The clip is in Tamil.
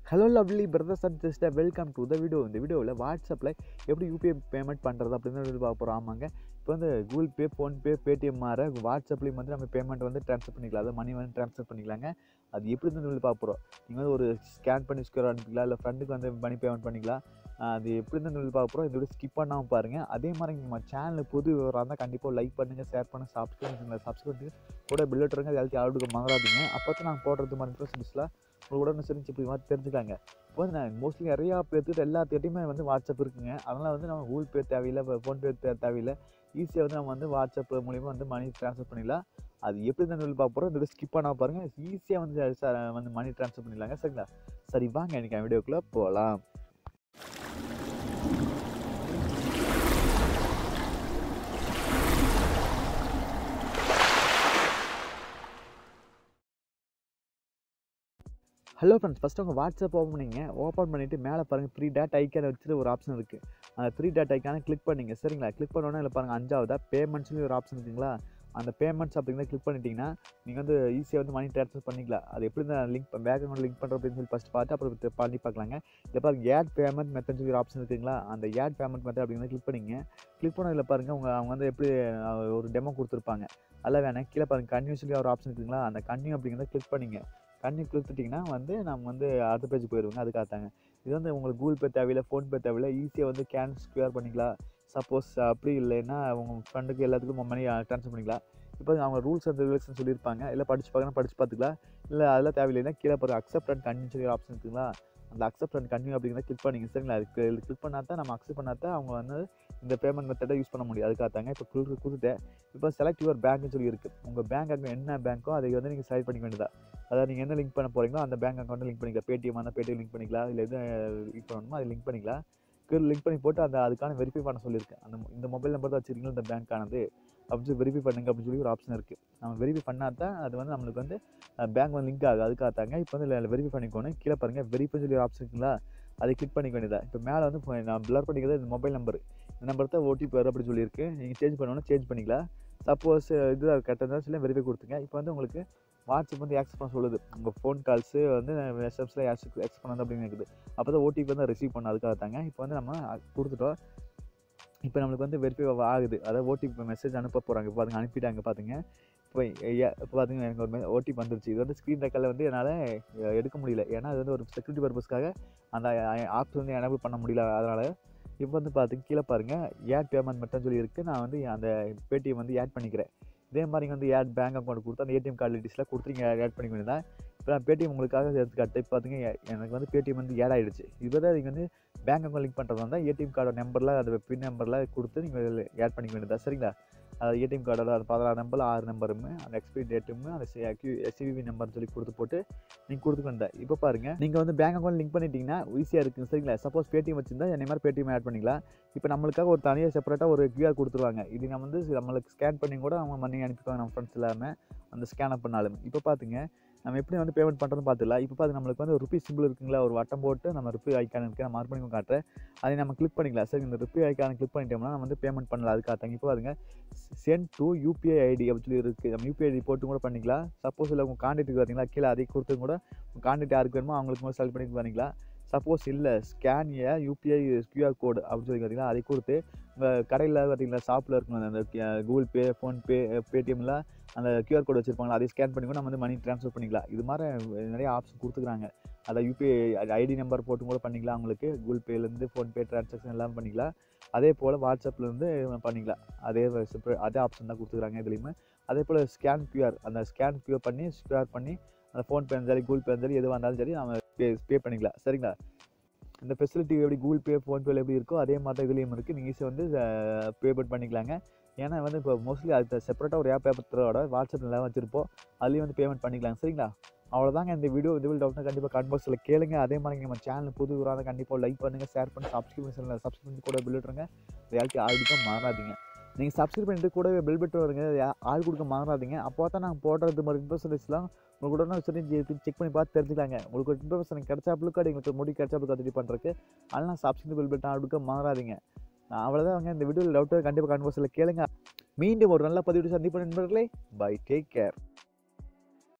hello lovely brothers and sister welcome to the video இந்த வீடியோவில் வாட்ஸ்அப்பில் எப்படி யூபிஐ பேமெண்ட் பண்ணுறது அப்படின்னு சொல்லி பார்க்க போகிறோம் ஆமாங்க இப்போ வந்து கூகுள் பே ஃபோன்பே பேடிஎம் மாற வாட்ஸ்அப்லேயும் வந்து நம்ம பேமெண்ட் வந்து ட்ரான்ஸ்ஃபர் பண்ணிக்கலாம் அதாவது மணி வந்து ட்ரான்ஸ்ஃபர் பண்ணிக்கலாங்க அது எப்படி சொல்லி பார்க்க போகிறோம் நீங்கள் வந்து ஒரு ஸ்கேன் பண்ணி ஸ்கோர் அனுப்பிக்கலாம் இல்லை ஃப்ரெண்டுக்கு வந்து மணி பேமெண்ட் பண்ணிக்கலாம் ஆஹ் அது எப்படி சொல்லி பார்க்க போகிறோம் இந்த வீடியோ ஸ்கிப் பண்ணாமல் பாருங்கள் அதே மாதிரி நம்ம சேனல் புது விவரம் இருந்தால் கண்டிப்பாக லைக் பண்ணுங்கள் ஷேர் பண்ணுங்கள் சப்ஸ்கிரைப் பண்ணுங்கள் சப்ஸ்கிரைப் பண்ணி கூட பில்லிட்டு இருங்க எல்லாத்தையும் ஆளுக்கு மறந்துடாதீங்க அப்போ தான் நாங்கள் போடுறது மாதிரி இன்ட்ரெஸ்ட்லாம் உங்களுக்கு உடனே தெரிஞ்சு இப்படி மாதிரி தெரிஞ்சுக்காங்க இப்போ வந்து நான் மோஸ்ட்லி நிறையா பேர்த்துட்டு எல்லாத்துக்கிட்டையுமே வந்து வாட்ஸ்அப் இருக்குங்க அதனால் வந்து நம்ம கூகுள் பே தேவையில்லை ஃபோன்பே தே தேவையில்லை ஈஸியாக வந்து நம்ம வந்து வாட்ஸ்அப் மூலிமா வந்து மணி ட்ரான்ஸ்ஃபர் பண்ணிடலாம் அது எப்படி தான் சொல்லி பார்க்க போகிறோம் இந்த ஸ்கிப் பண்ணால் பாருங்கள் ஈஸியாக வந்து ச- வந்து மணி ட்ரான்ஸ்ஃபர் பண்ணிடலாங்க சரிங்களா சரி வாங்க எனக்கு வீடியோக்குள்ளே போகலாம் ஹலோ ஃப்ரெண்ட்ஸ் ஃபஸ்ட்டு உங்கள் வாட்ஸ்அப் ஓப்பன் பண்ணிங்க ஓப்பன் பண்ணிவிட்டு மேலே பாருங்கள் த்ரீ டேட் ஐக்கான வச்சுட்டு ஒரு ஆப்ஷன் இருக்குது அந்த த்ரீ டேட் ஐக்கான கிளிக் பண்ணிங்க சரிங்களா கிளிக் பண்ணோன்னே இல்லை பாருங்கள் அஞ்சாவதா பேமெண்ட்ஸ்னு ஒரு ஆப்ஷன் இருக்குங்களா அந்த பேமெண்ட்ஸ் அப்படிங்கிறத கிளிக் பண்ணிட்டீங்கன்னா நீங்கள் வந்து ஈஸியாக வந்து மணி ட்ரான்ஸ்ஃபர் பண்ணிக்கலாம் அது எப்படி தான் லிங்க் பேங்க் அக்கௌண்ட் லிங்க் பண்ணுற அப்படின்னு சொல்லி ஃபஸ்ட் பார்த்து அப்புறம் இது பண்ணி பார்க்கலாங்க இல்லை பாருங்க ஏட் பேமெண்ட் மெத்தட் சொல்லி ஒரு ஆப்ஷன் இருக்குங்களா அந்த ஏட் பேமெண்ட் மெத்தட் அப்படிங்கிறத கிளிக் பண்ணிங்க கிளிக் பண்ணதில் பாருங்கள் உங்கள் அவங்க வந்து எப்படி அஹ், ஒரு டெமோ கொடுத்துருப்பாங்க அதில் வேணாம் கீழே பாருங்கள் கன்யூ சொல்லி ஒரு ஆப்ஷன் இருக்குங்களா அந்த கன்யூ அப்படிங்கிறத கிளிக் பண்ணிங்க கண்ணி கொடுத்துட்டிங்கன்னா வந்து நம்ம வந்து அடுத்த பேஜ் போயிடுவோங்க அதுக்காகத்தாங்க இது வந்து உங்களுக்கு கூகுள் பே தேவையில்லை ஃபோன்பே தேவையில்லை ஈஸியாக வந்து கேன் ஸ்கொயர் பண்ணிக்கலாம் சப்போஸ் அப்படி இல்லைன்னா உங்கள் ஃப்ரெண்டுக்கு எல்லாத்துக்கும் மணி ட்ரான்ஸ்ஃபர் பண்ணிக்கலாம் இப்போ அவங்க ரூல்ஸ் அண்ட் ரெகுலேஷன் சொல்லியிருப்பாங்க இல்லை படிச்சு பார்க்கணும் படிச்சு பார்த்துக்கலாம் இல்லை அதெல்லாம் தேவையில்லைன்னா கீழே பாருங்க அக்செப்ட் அண்ட் கன்யூ சொல்லி ஆப்ஷன் இருக்குங்களா அந்த அக்செப்ட் அண்ட் கன்யூ அப்படிங்கிறத கிளிக் பண்ணிங்க சரிங்களா அதுக்கு கிளிக் பண்ணால் தான் நம்ம அக்செப்ட் பண்ணால் தான் அவங்க வந்து இந்த பேமெண்ட் மெத்தடை யூஸ் பண்ண முடியும் அதுக்காகத்தாங்க இப்போ கொடுத்து கொடுத்துட்டேன் இப்போ செலக்ட் யுவர் பேங்க்னு சொல்லி இருக்குது உங்கள் பேங்க் அக்கௌண்ட் என்ன பேங்க்கோ அதை வந்து நீங்கள் செலக்ட் பண்ணிக்க வேண்டியதா அதாவது நீங்கள் என்ன லிங்க் பண்ண போகிறீங்களோ அந்த பேங்க் அக்கௌண்ட்டை லிங்க் பண்ணிக்கலாம் பேடிஎம் இருந்தால் பேடிஎம் லிங்க் பண்ணிக்கலாம் இல்லை எது லிங்க் பண்ணணுமோ அதை லிங்க் பண்ணிக்கலாம் லிங்க் பண்ணி போட்டு அந்த அதுக்கான வெரிஃபை பண்ண சொல்லியிருக்கேன் அந்த இந்த மொபைல் நம்பர் தான் வச்சுருக்கீங்களா இந்த பேங்க்கானது அப்படின்னு சொல்லி வெரிஃபை பண்ணுங்க அப்படின்னு சொல்லி ஒரு ஆப்ஷன் இருக்குது நம்ம வெரிஃபை பண்ணால் தான் அது வந்து நம்மளுக்கு வந்து பேங்க் வந்து லிங்க் ஆகுது அதுக்காகத்தாங்க இப்போ வந்து வெரிஃபை பண்ணிக்கோணும் கீழே பாருங்கள் வெரிஃபை சொல்லி ஒரு ஆப்ஷன் இருக்குங்களா அதை கிளிக் பண்ணிக்க வேண்டியதா இப்போ மேலே வந்து இப்போ நான் பிளர் பண்ணிக்கிறது இந்த மொபைல் நம்பர் இந்த நம்பர் தான் ஓடிபி வரும் அப்படின்னு சொல்லியிருக்கு நீங்கள் சேஞ்ச் பண்ணணும்னா சேஞ்ச் பண்ணிக்கலாம் சப்போஸ் இது கரெக்டாக சொல்லி வெரிஃபை கொடுத்துங்க இப்போ வந்து உங்களுக்கு வாட்ஸ்அப் வந்து ஆக்சஸ் பண்ண சொல்லுது உங்கள் ஃபோன் கால்ஸு வந்து எஸ்எம்ஸில் ஆக்சஸ் பண்ணது அப்படின்னு இருக்குது அப்போ தான் ஓடிபி வந்து ரிசீவ் பண்ண அதுக்காக தாங்க இப்போ வந்து நம்ம அ- கொடுத்துட்டோம் இப்போ நம்மளுக்கு வந்து வெரிஃபை ஆகுது அதாவது ஓடிபி மெசேஜ் அனுப்ப போகிறாங்க பாருங்க அனுப்பிட்டாங்க பார்த்துங்க இப்போ எ- இப்போ பார்த்துங்க எனக்கு ஒரு ஓடிபி வந்துருச்சு இது வந்து ஸ்க்ரீன் ரெக்கார்டில் வந்து என்னால் எடுக்க முடியல ஏன்னா அது வந்து ஒரு செக்யூரிட்டி பர்பஸ்க்காக அந்த ஆப்ஸ் வந்து எனேபிள் பண்ண முடியல அதனால் இப்போ வந்து பார்த்துங்க கீழே பாருங்கள் ஏட் பேமெண்ட் மட்டும் சொல்லி இருக்குது நான் வந்து அந்த பேடிஎம் வந்து ஆட் பண்ணிக்கிறேன் இதே மாதிரி இங்க வந்து ஏட் பேங்க் அக்கௌண்ட் கொடுத்து அந்த ஏடிஎம் கார்டு டீட்டெயில்ஸ்லாம் கொடுத்து நீங்கள் ஆட் பண்ணிக்க வேண்டியதான் இப்போ நான் பேடிஎம் உங்களுக்காக எடுத்துக்காட்டு இப்போ பார்த்தீங்க எ- எனக்கு வந்து பேடிஎம் வந்து ஆட் ஆகிடுச்சு இப்போ தான் நீங்கள் வந்து பேங்க் அக்கௌண்ட் லிங்க் பண்ணுறது வந்தால் ஏடிஎம் கார்டோட நம்பரில் அந்த பின் நம்பரில் கொடுத்து நீங்கள் ஆட் பண்ணிக்க வேண்டியதா சரிங்களா அது ஏடிஎம் கார்டோட அந்த பதினாறு நம்பர் ஆறு நம்பருமே அந்த எக்ஸ்பைரி டேட்டுமே அந்த சிவிவி நம்பர்னு சொல்லி கொடுத்து போட்டு நீங்கள் கொடுத்துக்க வேண்டாம் இப்போ பாருங்கள் நீங்கள் வந்து பேங்க் அக்கௌண்ட் லிங்க் பண்ணிட்டீங்கன்னா ஈஸியாக இருக்குது சரிங்களா சப்போஸ் பேடிஎம் வச்சிருந்தா என்னை மாதிரி பேடிஎம் ஆட் பண்ணிக்கலாம் இப்போ நம்மளுக்காக ஒரு தனியாக செப்பரேட்டாக ஒரு கியூஆர் கொடுத்துருவாங்க இது நம்ம வந்து நம்மளுக்கு ஸ்கேன் பண்ணி கூட அவங்க மணி அனுப்பிக்குவாங்க நம்ம ஃப்ரெண்ட்ஸ் எல்லாமே அந்த ஸ்கேன் பண்ணாலும் இப்போ பார்த்துங்க நம்ம எப்படி வந்து பேமெண்ட் பண்ணுறதுன்னு பார்த்துக்கலாம் இப்போ பார்த்து நம்மளுக்கு வந்து ஒரு ருபி சிம்பிள் இருக்குங்களா ஒரு வட்டம் போட்டு நம்ம ருபி ஐக்கான் இருக்கு நான் மார்க் பண்ணி காட்டுறேன் அதை நம்ம கிளிக் பண்ணிக்கலாம் சரி இந்த ருபி ஐக்கானை கிளிக் பண்ணிட்டோம்னா நம்ம வந்து பேமெண்ட் பண்ணலாம் அதுக்காக இப்போ பாருங்க சென்ட் டு யூபிஐ ஐடி அப்படின்னு சொல்லி இருக்குது நம்ம யூபிஐ ஐடி போட்டு கூட பண்ணிக்கலாம் சப்போஸ் இல்லை உங்கள் கான்டாக்ட் பார்த்தீங்களா கீழே அதை கொடுத்து கூட உங்கள் கான்டாக்ட் யாருக்கு வேணுமோ அவங்களுக்கு கூட செலக்ட் பண்ணி பண்ணிக்கலாம் சப்போஸ் இல்லை scan a UPI QR code அப்படின்னு சொல்லி பார்த்தீங்கன்னா அதை கொடுத்து உங்கள் கடையில் பார்த்தீங்களா ஷாப்பில் இருக்கும் அந்த கூகுள் பே ஃபோன்பே பேடிஎம்ல அந்த கியூஆர் கோடு வச்சுருப்பாங்களா அதை ஸ்கேன் பண்ணி கூட நம்ம வந்து மணி ட்ரான்ஸ்ஃபர் பண்ணிக்கலாம் இது மாதிரி நிறைய ஆப்ஷன் கொடுத்துக்குறாங்க அதை யூபிஐ ஐடி நம்பர் போட்டு கூட பண்ணிக்கலாம் அவங்களுக்கு கூகுள் பேலேருந்து ஃபோன்பே ட்ரான்சாக்ஷன் எல்லாம் பண்ணிக்கலாம் அதே போல் வாட்ஸ்அப்லேருந்து பண்ணிக்கலாம் அதே separate- அதே ஆப்ஷன் தான் கொடுத்துக்குறாங்க இதுலேயுமே அதே போல் ஸ்கேன் கியூஆர் அந்த ஸ்கேன் கியூஆர் பண்ணி ஸ்கேர் பண்ணி அந்த ஃபோன்பே இருந்தாலும் சரி கூகுள் பே இருந்தாலும் சரி எதுவாக இருந்தாலும் சரி நம்ம பே பே பண்ணிக்கலாம் சரிங்களா இந்த ஃபெசிலிட்டி எப்படி கூகுள் பே ஃபோன்பேல எப்படி இருக்கோ அதே மாதிரி தான் இதுலேயும் இருக்குது நீங்கள் ஈஸியாக வந்து பேமெண்ட் பண்ணிக்கலாங்க ஏன்னா வந்து இப்போ மோஸ்ட்லி அது செப்பரேட்டாக ஒரு ஆப் பேப்பரோட வாட்ஸ்அப் எல்லாம் வச்சுருப்போம் அதுலேயும் வந்து பேமெண்ட் பண்ணிக்கலாம் சரிங்களா அவ்வளோதாங்க இந்த வீடியோ இது டவுட்னா கண்டிப்பாக கமெண்ட் பாக்ஸில் கேளுங்க அதே மாதிரி நம்ம சேனல் புது வராத கண்டிப்பாக லைக் பண்ணுங்கள் ஷேர் பண்ணி சப்ஸ்கிரைப் பண்ணி சப்ஸ்கிரைப் பண்ணி கூட பில் விட்டுருங்க ரியாலிட்டி ஆடிக்கும் மாறாதீங்க நீங்கள் சப்ஸ்கிரைப் பண்ணிட்டு கூடவே பில் விட்டு வருங்க யா- ஆள் கொடுக்க மாறாதீங்க அப்போ தான் நாங்கள் போடுறது மாதிரி இன்ஃபர்மேஷன்ஸ்லாம் உங்களுக்கு உடனே சரி செக் பண்ணி பார்த்து தெரிஞ்சுக்கலாங்க உங்களுக்கு ஒரு இன்ஃபர்மேஷன் கிடைச்சாப்புலுக்கு எங்களுக்கு முடி கிடைச்சாப்புக்கு ரெடி பண்ணுறதுக்கு அதெல்லாம் சப்ஸ்கிரைப் பில் பட்டன் ஆடுக்க மாறாதீங்க அவ்வளோதான் இந்த வீடியோவில் டவுட்டு கண்டிப்பாக கன்வர்ஸில் கேளுங்க மீண்டும் ஒரு நல்ல பதிவு சந்திப்பேன் நண்பர்களே பை டேக் கேர்